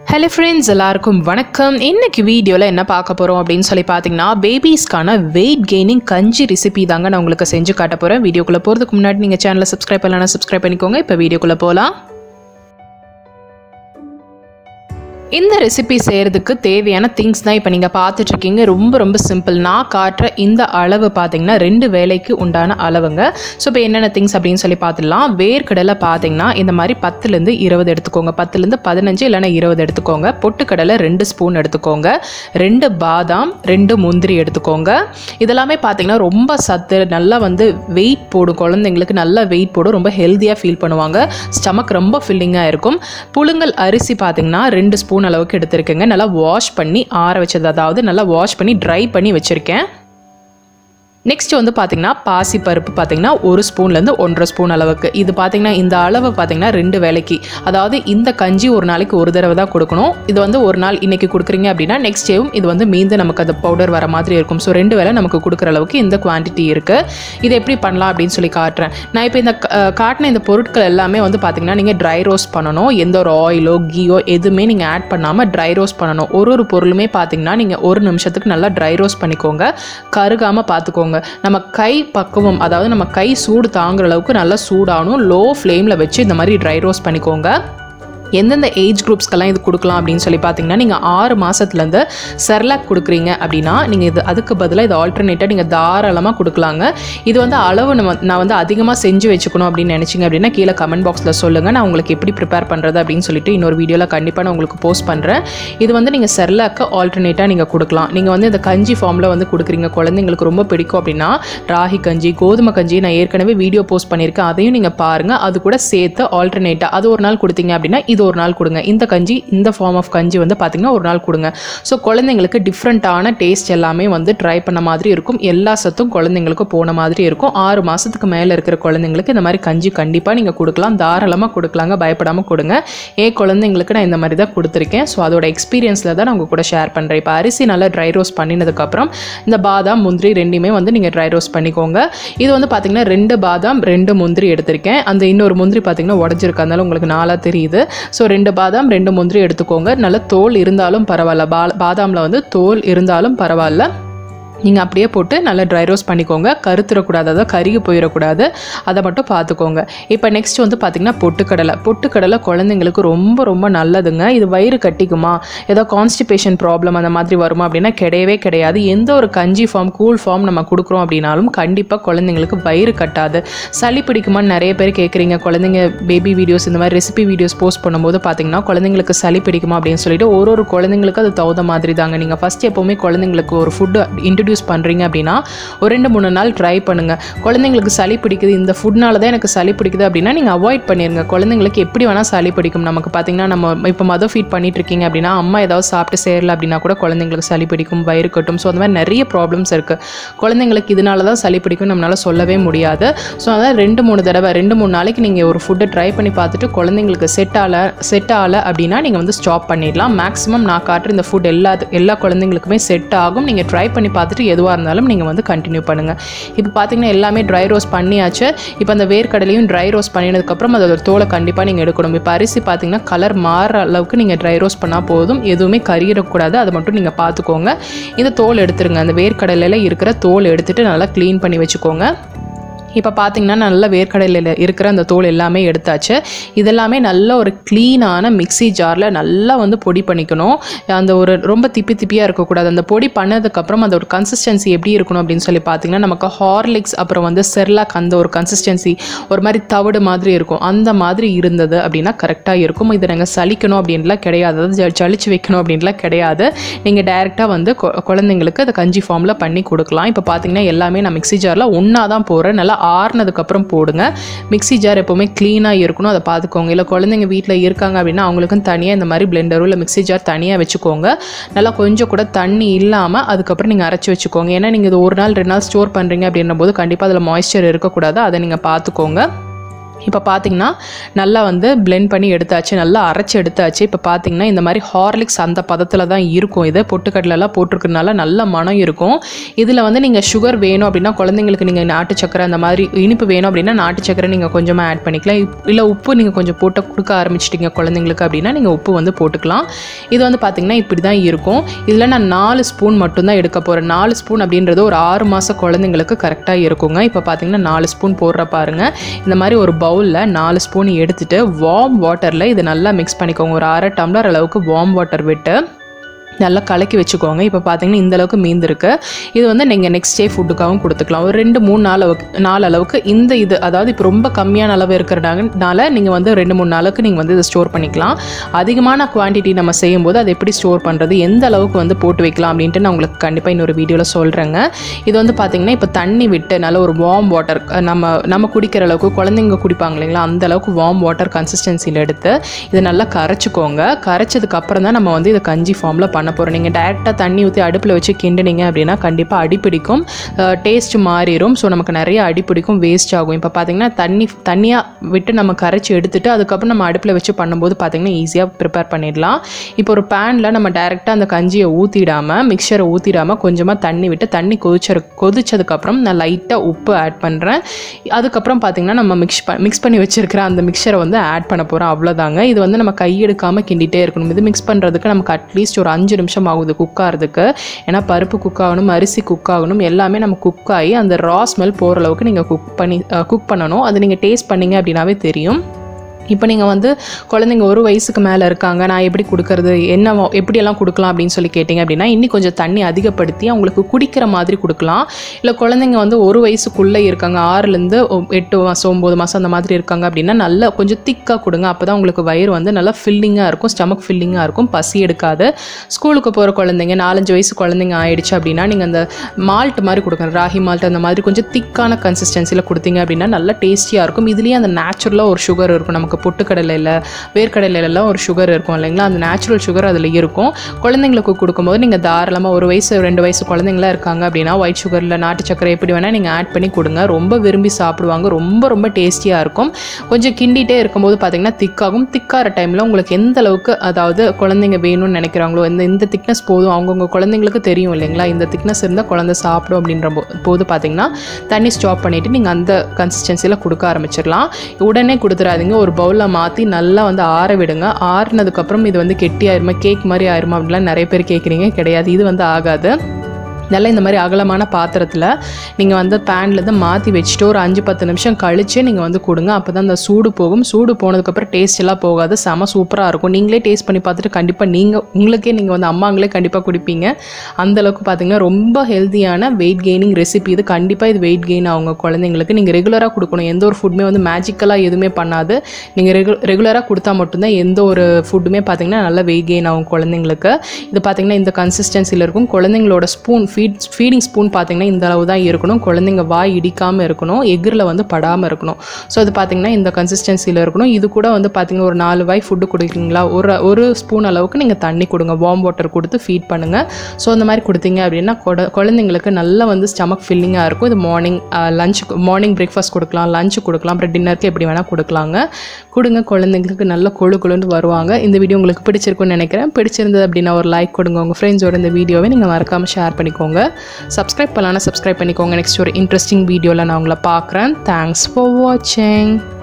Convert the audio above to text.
hello friends எல்லாருக்கும் வணக்கம் இன்னைக்கு வீடியோவில் என்ன பார்க்க போகிறோம் அப்படின்னு சொல்லி பார்த்தீங்கன்னா பேபிஸ்க்கான வெயிட் கெய்னிங் கஞ்சி ரெசிபி தாங்க நான் உங்களுக்கு செஞ்சு காட்ட போகிறேன் வீடியோக்குள்ளே போகிறதுக்கு முன்னாடி நீங்கள் சேனலை சப்ஸ்கிரைப் பண்ணலாம் சப்ஸ்கிரைப் பண்ணிக்கோங்க இப்போ வீடியோக்குள்ளே போகலாம் இந்த ரெசிபி செய்கிறதுக்கு தேவையான திங்ஸ் தான் இப்போ நீங்கள் பார்த்துட்ருக்கீங்க ரொம்ப ரொம்ப சிம்பிள் நான் காட்டுற இந்த அளவு பார்த்தீங்கன்னா ரெண்டு வேலைக்கு உண்டான அளவுங்க ஸோ இப்போ என்னென்ன திங்ஸ் அப்படின்னு சொல்லி பார்த்துடலாம் வேர்க்கடலை பார்த்தீங்கன்னா இந்த மாதிரி பத்துலேருந்து இருபது எடுத்துக்கோங்க பத்துலேருந்து பதினஞ்சு இல்லைன்னா இருபது எடுத்துக்கோங்க பொட்டுக்கடலை ரெண்டு ஸ்பூன் எடுத்துக்கோங்க ரெண்டு பாதாம் ரெண்டு முந்திரி எடுத்துக்கோங்க இதெல்லாமே பார்த்தீங்கன்னா ரொம்ப சத்து நல்லா வந்து வெயிட் போடும் குழந்தைங்களுக்கு நல்லா வெயிட் போடும் ரொம்ப ஹெல்த்தியாக ஃபீல் பண்ணுவாங்க ஸ்டமக் ரொம்ப ஃபில்லிங்காக இருக்கும் புழுங்கல் அரிசி பார்த்தீங்கன்னா ரெண்டு ஸ்பூன் அளவுக்கு எடுத்திருக்கேங்க நல்லா வாஷ் பண்ணி ஆற வச்சது அதாவது நல்லா வாஷ் பண்ணி ட்ரை பண்ணி வச்சுருக்கேன் நெக்ஸ்ட் வந்து பார்த்திங்கன்னா பாசி பருப்பு பார்த்திங்கன்னா ஒரு ஸ்பூன்லேருந்து ஒன்றரை ஸ்பூன் அளவுக்கு இது பார்த்திங்கன்னா இந்த அளவு பார்த்திங்கன்னா ரெண்டு வேலைக்கு அதாவது இந்த கஞ்சி ஒரு நாளைக்கு ஒரு தடவை தான் கொடுக்கணும் இது வந்து ஒரு நாள் இன்றைக்கி கொடுக்குறீங்க அப்படின்னா நெக்ஸ்ட் டேவும் இது வந்து மீந்து நமக்கு அந்த பவுடர் வர மாதிரி இருக்கும் ஸோ ரெண்டு வேளை நமக்கு கொடுக்குற அளவுக்கு இந்த குவான்டிட்டி இருக்குது இது எப்படி பண்ணலாம் அப்படின்னு சொல்லி காட்டுறேன் நான் இப்போ இந்த அஹ், காட்டின இந்த பொருட்கள் எல்லாமே வந்து பார்த்திங்கன்னா நீங்கள் ட்ரை ரோஸ்ட் பண்ணணும் எந்த ஒரு ஆயிலோ கீயோ எதுவுமே நீங்கள் ஆட் பண்ணாமல் ட்ரை ரோஸ்ட் பண்ணணும் ஒரு ஒரு பொருளுமே பார்த்திங்கன்னா நீங்கள் ஒரு நிமிஷத்துக்கு நல்லா ட்ரை ரோஸ்ட் பண்ணிக்கோங்க கருகாமல் பார்த்துக்கோங்க நம்ம கை பக்குவம் அதாவது நம்ம கை சூடு தாங்குற அளவுக்கு நல்லா சூடாகணும் லோ ஃப்ளேமில் வச்சு இந்த மாதிரி ட்ரை ரோஸ்ட் பண்ணிக்கோங்க எந்தெந்த ஏஜ் குரூப்ஸ்க்கெல்லாம் இது கொடுக்கலாம் அப்படின்னு சொல்லி பார்த்தீங்கன்னா நீங்கள் ஆறு மாதத்துலேருந்து செர்லாக் கொடுக்குறீங்க அப்படின்னா நீங்கள் இது அதுக்கு பதிலாக இது ஆல்டர்னேட்டாக நீங்கள் தாராளமாக கொடுக்கலாங்க இது வந்து அளவு நம்ம நான் வந்து அதிகமாக செஞ்சு வச்சுக்கணும் அப்படின்னு நினச்சிங்க அப்படின்னா கீழே கமெண்ட் பாக்ஸில் சொல்லுங்கள் நான் உங்களுக்கு எப்படி ப்ரிப்பேர் பண்ணுறது அப்படின்னு சொல்லிட்டு இன்னொரு வீடியோவில் கண்டிப்பாக நான் உங்களுக்கு போஸ்ட் பண்ணுறேன் இது வந்து நீங்கள் செர்லாக்கு ஆல்டர்னேட்டாக நீங்கள் கொடுக்கலாம் நீங்கள் வந்து இந்த கஞ்சி ஃபார்மில் வந்து கொடுக்குறீங்க குழந்தைங்களுக்கு ரொம்ப பிடிக்கும் அப்படின்னா ராகி கஞ்சி கோதுமை கஞ்சி நான் ஏற்கனவே வீடியோ போஸ்ட் பண்ணியிருக்கேன் அதையும் நீங்கள் பாருங்கள் அது கூட சேர்த்து ஆல்டர்னேட்டாக அது ஒரு நாள் கொடுத்தீங்க அப்படின்னா இது ஒரு நாள் கொடுங்க இந்த கஞ்சி இந்த ஃபார்ம் ஆஃப் கஞ்சி வந்து பார்த்திங்கன்னா ஒரு நாள் கொடுங்க ஸோ குழந்தைங்களுக்கு டிஃப்ரெண்ட்டான டேஸ்ட் எல்லாமே வந்து ட்ரை பண்ண மாதிரி இருக்கும் எல்லா சத்தும் குழந்தைங்களுக்கு போன மாதிரி இருக்கும் ஆறு மாதத்துக்கு மேலே இருக்கிற குழந்தைங்களுக்கு இந்த மாதிரி கஞ்சி கண்டிப்பாக நீங்கள் கொடுக்கலாம் தாராளமாக கொடுக்கலாங்க பயப்படாமல் கொடுங்க ஏ குழந்தைங்களுக்கு நான் இந்த மாதிரி தான் கொடுத்துருக்கேன் ஸோ அதோட எக்ஸ்பீரியன்ஸில் தான் நான் உங்கள் கூட ஷேர் பண்ணுறேன் இப்போ அரிசி நல்லா ட்ரை ரோஸ்ட் பண்ணினதுக்கப்புறம் இந்த பாதாம் முந்திரி ரெண்டுமே வந்து நீங்கள் ட்ரை ரோஸ்ட் பண்ணிக்கோங்க இது வந்து பார்த்திங்கன்னா ரெண்டு பாதாம் ரெண்டு முந்திரி எடுத்திருக்கேன் அந்த இன்னொரு முந்திரி பார்த்திங்கன்னா உடஞ்சிருக்கு அதனால உங்களுக்கு நாளாக தெரியுது ஸோ ரெண்டு பாதாம் ரெண்டு முந்திரி எடுத்துக்கோங்க நல்ல தோல் இருந்தாலும் பரவாயில்ல பா பாதாமில் வந்து தோல் இருந்தாலும் பரவாயில்ல நீங்கள் அப்படியே போட்டு நல்லா ட்ரை ரோஸ்ட் பண்ணிக்கோங்க கருத்துறக்கூடாது அதாவது கருகி போயிடக்கூடாது அதை மட்டும் பார்த்துக்கோங்க இப்போ நெக்ஸ்ட் வந்து பார்த்திங்கன்னா பொட்டுக்கடலை பொட்டுக்கடலை குழந்தைங்களுக்கு ரொம்ப ரொம்ப நல்லதுங்க இது வயிறு கட்டிக்குமா ஏதோ கான்ஸ்டிபேஷன் ப்ராப்ளம் அந்த மாதிரி வருமா அப்படின்னா கிடையவே கிடையாது எந்த ஒரு கஞ்சி ஃபார்ம் கூல் ஃபார்ம் நம்ம கொடுக்குறோம் அப்படின்னாலும் கண்டிப்பாக குழந்தைங்களுக்கு வயிறு கட்டாது சளி பிடிக்குமான்னு நிறைய பேர் கேட்குறீங்க குழந்தைங்க பேபி வீடியோஸ் இந்த மாதிரி ரெசிபி வீடியோஸ் போஸ்ட் பண்ணும்போது பார்த்தீங்கன்னா குழந்தைங்களுக்கு சளி பிடிக்குமா அப்படின்னு சொல்லிட்டு ஒரு ஒரு குழந்தைங்களுக்கு அது தகுந்த மாதிரி தாங்க நீங்கள் ஃபஸ்ட் எப்போவுமே குழந்தைங்களுக்கு ஒரு ஃபுட்டு இன்ட்ரடியூஸ் பண்ணுறீங்க அப்படின்னா ஒரு ரெண்டு மூணு நாள் ட்ரை பண்ணுங்கள் குழந்தைங்களுக்கு சளி பிடிக்குது இந்த ஃபுட்னால தான் எனக்கு சளி பிடிக்குது அப்படின்னா நீங்கள் அவாய்ட் பண்ணிடுங்க குழந்தைங்களுக்கு எப்படி வேணால் சளி பிடிக்கும் நமக்கு பார்த்தீங்கன்னா நம்ம இப்போ மதர் ஃபீட் பண்ணிட்டு இருக்கீங்க அப்படின்னா அம்மா ஏதாவது சாப்பிட்டு சேரல அப்படின்னா கூட குழந்தைங்களுக்கு சளி பிடிக்கும் வயிறு கட்டும் ஸோ அந்த மாதிரி நிறைய ப்ராப்ளம்ஸ் இருக்குது குழந்தைங்களுக்கு இதனால தான் சளி பிடிக்கும் நம்மளால் சொல்லவே முடியாது ஸோ அதான் ரெண்டு மூணு தடவை ரெண்டு மூணு நாளைக்கு நீங்கள் ஒரு ஃபுட்டை ட்ரை பண்ணி பார்த்துட்டு குழந்தைங்களுக்கு செட் ஆகல செட் ஆகலை அப்படின்னா நீங்கள் வந்து ஸ்டாப் பண்ணிடலாம் மேக்ஸிமம் நான் காட்டுற இந்த ஃபுட் எல்லா எல்லா குழந்தைங்களுக்குமே செட் ஆகும் நீங்கள் ட்ரை பண்ணி பார்த்துட்டு எதுவாக இருந்தாலும் நீங்கள் வந்து கண்டினியூ பண்ணுங்கள் இப்போ பார்த்தீங்கன்னா எல்லாமே ட்ரை ரோஸ்ட் பண்ணியாச்சு இப்போ அந்த வேர்க்கடலையும் ட்ரை ரோஸ்ட் பண்ணினதுக்கப்புறம் அதோட தோலை கண்டிப்பாக நீங்கள் எடுக்கணும் இப்போ அரிசி பார்த்தீங்கன்னா கலர் மாறுற அளவுக்கு நீங்கள் ட்ரை ரோஸ்ட் பண்ணால் போதும் எதுவுமே கறியிடக்கூடாது அதை மட்டும் நீங்கள் பார்த்துக்கோங்க இந்த தோல் எடுத்துருங்க அந்த வேர்க்கடலையில் இருக்கிற தோல் எடுத்துட்டு நல்லா க்ளீன் பண்ணி வச்சுக்கோங்க இப்போ பார்த்தீங்கன்னா நல்ல வேர்க்கடலையில் இருக்கிற அந்த தோல் எல்லாமே எடுத்தாச்சு இதெல்லாமே நல்ல ஒரு க்ளீனான மிக்ஸி ஜாரில் நல்லா வந்து பொடி பண்ணிக்கணும் அந்த ஒரு ரொம்ப திப்பி திப்பியாக இருக்கக்கூடாது அந்த பொடி பண்ணதுக்கப்புறம் அந்த ஒரு கன்சிஸ்டன்சி எப்படி இருக்கணும் அப்படின்னு சொல்லி பார்த்தீங்கன்னா நமக்கு ஹார்லிக்ஸ் அப்புறம் வந்து செர்லாக் அந்த ஒரு கன்சிஸ்டன்சி ஒரு மாதிரி தவிடு மாதிரி இருக்கும் அந்த மாதிரி இருந்தது அப்படின்னா கரெக்டாக இருக்கும் இதை நாங்கள் சலிக்கணும் அப்படின்லாம் கிடையாது அதாவது ஜ- ஜலிச்சு வைக்கணும் அப்படின்லாம் கிடையாது நீங்கள் டைரெக்டாக வந்து கொ- குழந்தைங்களுக்கு அதை கஞ்சி ஃபார்மில் பண்ணி கொடுக்கலாம் இப்போ பார்த்தீங்கன்னா எல்லாமே நான் மிக்ஸி ஜாரில் ஒன்றா தான் போடுறேன் நல்லா ஆறுனதுக்கப்புறம் போடுங்க மிக்ஸி ஜார் எப்போவுமே க்ளீனாக இருக்கணும் அதை பார்த்துக்கோங்க இல்லை குழந்தைங்க வீட்டில் இருக்காங்க அப்படின்னா அவங்களுக்கும் தனியாக இந்த மாதிரி பிளெண்டரோ இல்லை மிக்ஸி ஜார் தனியாக வச்சுக்கோங்க நல்லா கொஞ்சம் கூட தண்ணி இல்லாமல் அதுக்கப்புறம் நீங்கள் அரைச்சி வச்சுக்கோங்க ஏன்னா நீங்கள் இது ஒரு நாள் ரெண்டு நாள் ஸ்டோர் பண்ணுறீங்க அப்படின்னும் போது கண்டிப்பாக அதில் மாய்ஸ்சர் இருக்கக்கூடாது அதை நீங்கள் பார்த்துக்கோங்க இப்போ பார்த்தீங்கன்னா நல்லா வந்து blend பண்ணி எடுத்தாச்சு நல்லா அரைச்சி எடுத்தாச்சு இப்போ பார்த்தீங்கன்னா இந்த மாதிரி ஹார்லிக்ஸ் அந்த பதத்தில் தான் இருக்கும் இது பொட்டுக்கடலெல்லாம் போட்டிருக்கறதுனால நல்ல மனம் இருக்கும் இதில் வந்து நீங்கள் சுகர் வேணும் அப்படின்னா குழந்தைங்களுக்கு நீங்கள் நாட்டு சக்கரை அந்த மாதிரி இனிப்பு வேணும் அப்படின்னா நாட்டு சக்கரை நீங்கள் கொஞ்சமாக ஆட் பண்ணிக்கலாம் இல்லை உப்பு நீங்கள் கொஞ்சம் போட்டு கொடுக்க ஆரம்பிச்சிட்டிங்க குழந்தைங்களுக்கு அப்படின்னா நீங்கள் உப்பு வந்து போட்டுக்கலாம் இது வந்து பார்த்தீங்கன்னா இப்படி தான் இருக்கும் இதில் நான் நாலு ஸ்பூன் மட்டும்தான் எடுக்க போகிறேன் நாலு ஸ்பூன் அப்படின்றது ஒரு ஆறு மாத குழந்தைங்களுக்கு கரெக்டாக இருக்குங்க இப்போ பார்த்தீங்கன்னா நாலு ஸ்பூன் போடுற பாருங்க இந்த மாதிரி ஒரு பவுலில் நாலு ஸ்பூன் எடுத்துட்டு வார்ம் வாட்டரில் இது நல்லா மிக்ஸ் பண்ணிக்கோங்க ஒரு அரை டம்ளர் அளவுக்கு வார்ம் வாட்டர் விட்டு நல்லா கலக்கி வச்சுக்கோங்க இப்போ பார்த்தீங்கன்னா இந்த அளவுக்கு மீந்திருக்கு இது வந்து நீங்கள் நெக்ஸ்ட் டே ஃபுட்டுக்காகவும் கொடுத்துக்கலாம் ஒரு ரெண்டு மூணு நாள் அளவுக்கு நாலு அளவுக்கு இந்த இது அதாவது இப்போ ரொம்ப கம்மியான அளவு இருக்கிறனால நீங்கள் வந்து ரெண்டு மூணு நாளுக்கு நீங்கள் வந்து இதை ஸ்டோர் பண்ணிக்கலாம் அதிகமான குவான்டிட்டி நம்ம செய்யும்போது அதை எப்படி ஸ்டோர் பண்ணுறது எந்த அளவுக்கு வந்து போட்டு வைக்கலாம் அப்படின்ட்டு நான் உங்களுக்கு கண்டிப்பாக இன்னொரு வீடியோவில் சொல்கிறேங்க இது வந்து பார்த்தீங்கன்னா இப்போ தண்ணி விட்டு நல்ல ஒரு வார்ம் வாட்டர் நம்ம நம்ம குடிக்கிற அளவுக்கு குழந்தைங்க குடிப்பாங்க இல்லைங்களா அந்த அளவுக்கு வார்ம் வாட்டர் கன்சிஸ்டன்சியில் எடுத்து இதை நல்லா கரைச்சிக்கோங்க கரைச்சதுக்கு அப்புறம் தான் நம்ம வந்து இதை கஞ்சி ஃபார்மில் பண்ண போகிறோம் நீங்கள் டேரெக்டாக தண்ணி ஊற்றி அடுப்பில் வச்சு கிண்டுனீங்க அப்படின்னா கண்டிப்பாக அடிப்பிடிக்கும் டேஸ்ட் மாறிடும் ஸோ நமக்கு நிறைய அடிப்பிடிக்கும் வேஸ்ட் ஆகும் இப்போ பார்த்தீங்கன்னா தண்ணி தண்ணியாக விட்டு நம்ம கரைச்சி எடுத்துட்டு அதுக்கப்புறம் நம்ம அடுப்பில் வச்சு பண்ணும்போது பார்த்தீங்கன்னா ஈஸியாக ப்ரிப்பேர் பண்ணிடலாம் இப்போ ஒரு பேனில் நம்ம டேரெக்டாக அந்த கஞ்சியை ஊற்றிடாமல் மிக்சரை ஊற்றிடாமல் கொஞ்சமாக தண்ணி விட்டு தண்ணி கொதிச்ச கொதிச்சதுக்கப்புறம் நான் லைட்டாக உப்பு ஆட் பண்ணுறேன் அதுக்கப்புறம் பார்த்தீங்கன்னா நம்ம மிக்ஸ் ப மிக்ஸ் பண்ணி வச்சிருக்கிற அந்த மிக்சரை வந்து ஆட் பண்ண போகிறோம் அவ்வளோதாங்க இது வந்து நம்ம கையெடுக்காமல் கிண்டிகிட்டே இருக்கணும் இது மிக்ஸ் பண்ணுறதுக்கு நமக்கு அட்லீஸ்ட் ஒரு அஞ்சு நிமிஷம் ஆகுது குக் ஆகிறதுக்கு ஏன்னா பருப்பு குக் ஆகணும் அரிசி குக் ஆகணும் எல்லாமே நம்ம குக் ஆகி அந்த ரா ஸ்மெல் போகிற அளவுக்கு நீங்கள் குக் பண்ணி குக் பண்ணணும் அது நீங்கள் டேஸ்ட் பண்ணீங்க அப்படின்னாவே தெரியும் இப்போ நீங்கள் வந்து குழந்தைங்க ஒரு வயசுக்கு மேலே இருக்காங்க நான் எப்படி கொடுக்கறது என்ன வ- எப்படியெல்லாம் கொடுக்கலாம் அப்படின்னு சொல்லி கேட்டிங்க அப்படின்னா இன்னும் கொஞ்சம் தண்ணி அதிகப்படுத்தி அவங்களுக்கு குடிக்கிற மாதிரி கொடுக்கலாம் இல்லை குழந்தைங்க வந்து ஒரு வயசுக்குள்ளே இருக்காங்க ஆறுலேருந்து எட்டு மாதம் ஒம்பது மாதம் அந்த மாதிரி இருக்காங்க அப்படின்னா நல்லா கொஞ்சம் திக்காக கொடுங்க அப்போ தான் உங்களுக்கு வயிறு வந்து நல்லா ஃபில்லிங்காக இருக்கும் ஸ்டமக் ஃபில்லிங்காக இருக்கும் பசி எடுக்காது ஸ்கூலுக்கு போகிற குழந்தைங்க நாலஞ்சு வயசு குழந்தைங்க ஆயிடுச்சு அப்படின்னா நீங்கள் அந்த மால்ட் மாதிரி கொடுக்கணும் ராகி மால்ட் அந்த மாதிரி கொஞ்சம் திக்கான கன்சிஸ்டன்சியில் கொடுத்தீங்க அப்படின்னா நல்லா டேஸ்டியாக இருக்கும் இதுலேயே அந்த நேச்சுரலாக ஒரு சுகர் இருக்கும் நமக்கு பொட்டுக்கடலையில் வேர்க்கடலையிலலாம் ஒரு சுகர் இருக்கும் இல்லைங்களா அந்த நேச்சுரல் சுகர் அதில் இருக்கும் குழந்தைங்களுக்கு கொடுக்கும்போது நீங்கள் தாராளமாக ஒரு வயசு ரெண்டு வயசு குழந்தைங்களாம் இருக்காங்க அப்படின்னா ஒயிட் சுகரில் நாட்டு சக்கரை எப்படி வேணால் நீங்கள் ஆட் பண்ணி கொடுங்க ரொம்ப விரும்பி சாப்பிடுவாங்க ரொம்ப ரொம்ப டேஸ்டியாக இருக்கும் கொஞ்சம் கிண்டிகிட்டே இருக்கும்போது பார்த்தீங்கன்னா திக்காகும் திக்காகிற டைமில் உங்களுக்கு எந்த அளவுக்கு அதாவது குழந்தைங்க வேணும்னு நினைக்கிறாங்களோ இந்த இந்த திக்னஸ் போதும் அவங்கவுங்க குழந்தைங்களுக்கு தெரியும் இல்லைங்களா இந்த திக்னஸ் இருந்தால் குழந்தை சாப்பிடும் அப்படின்ற போ- போது பார்த்தீங்கன்னா தண்ணி ஸ்டாப் பண்ணிவிட்டு நீங்கள் அந்த கன்சிஸ்டன்சியில் கொடுக்க ஆரம்பிச்சிடலாம் உடனே கொடுத்துறாதீங்க ஒரு பவுலில் மாற்றி நல்லா வந்து ஆற விடுங்க ஆறுனதுக்கப்புறம் இது வந்து கெட்டி ஆயிருமா கேக் மாதிரி ஆயிருமா அப்படின்லாம் நிறைய பேர் கேட்குறீங்க கிடையாது இது வந்து ஆகாது நல்லா இந்த மாதிரி அகலமான பாத்திரத்தில் நீங்கள் வந்து பேன்லேருந்து மாற்றி வச்சுட்டு ஒரு அஞ்சு பத்து நிமிஷம் கழித்து நீங்கள் வந்து கொடுங்க அப்போ தான் அந்த சூடு போகும் சூடு போனதுக்கப்புறம் டேஸ்ட் எல்லாம் போகாது செம சூப்பராக இருக்கும் நீங்களே டேஸ்ட் பண்ணி பார்த்துட்டு கண்டிப்பாக நீங்கள் உங்களுக்கே நீங்கள் வந்து அம்மாங்களே கண்டிப்பாக குடிப்பீங்க அந்தளவுக்கு பார்த்தீங்கன்னா ரொம்ப ஹெல்த்தியான வெயிட் கெய்னிங் ரெசிபி இது கண்டிப்பாக இது வெயிட் கெயின் அவங்க குழந்தைங்களுக்கு நீங்கள் ரெகுலராக கொடுக்கணும் எந்த ஒரு ஃபுட்டுமே வந்து மேஜிக்கலாக எதுவுமே பண்ணாது நீங்கள் ரெகு ரெகுலராக கொடுத்தா மட்டும்தான் எந்த ஒரு ஃபுட்டுமே பார்த்தீங்கன்னா நல்லா வெயிட் கெயின் ஆகும் குழந்தைங்களுக்கு இது பார்த்தீங்கன்னா இந்த கன்சிஸ்டன்சியில் இருக்கும் குழந்தைங்களோட ஸ்பூன் ஃபீட் ஃபீடிங் ஸ்பூன் பார்த்தீங்கன்னா இந்த அளவு தான் இருக்கணும் குழந்தைங்க வாய் இடிக்காமல் இருக்கணும் எகிரில் வந்து படாமல் இருக்கணும் ஸோ அது பார்த்தீங்கன்னா இந்த கன்சிஸ்டன்சியில் இருக்கணும் இது கூட வந்து பார்த்தீங்கன்னா ஒரு நாலு வாய் ஃபுட்டு கொடுக்குறீங்களா ஒரு ஒரு ஸ்பூன் அளவுக்கு நீங்கள் தண்ணி கொடுங்க வார்ம் வாட்டர் கொடுத்து ஃபீட் பண்ணுங்கள் ஸோ அந்த மாதிரி கொடுத்தீங்க அப்படின்னா கொட- குழந்தைங்களுக்கு நல்லா வந்து ஸ்டமக் ஃபில்லிங்காக இருக்கும் இது மார்னிங் லஞ்சுக்கு மார்னிங் பிரேக்ஃபாஸ்ட் கொடுக்கலாம் லஞ்சு கொடுக்கலாம் அப்புறம் டின்னருக்கு எப்படி வேணால் கொடுக்கலாங்க கொடுங்க குழந்தைங்களுக்கு நல்ல கொழு கொழுன்னு வருவாங்க இந்த வீடியோ உங்களுக்கு பிடிச்சிருக்கும்னு நினைக்கிறேன் பிடிச்சிருந்தது அப்படின்னா ஒரு லைக் கொடுங்க உங்கள் ஃப்ரெண்ட்ஸோட இந்த வீடியோவை நீங்கள் மறக்காமல் ஷேர் பண்ணிக்கோங்க சப்ஸ்கிரைப் பண்ணலாம்னா சப்ஸ்கிரைப் பண்ணிக்கோங்க நெக்ஸ்ட் ஒரு இன்ட்ரெஸ்டிங் வீடியோவில் நான் உங்களை பார்க்குறேன் தேங்க்ஸ் ஃபார் வாட்சிங்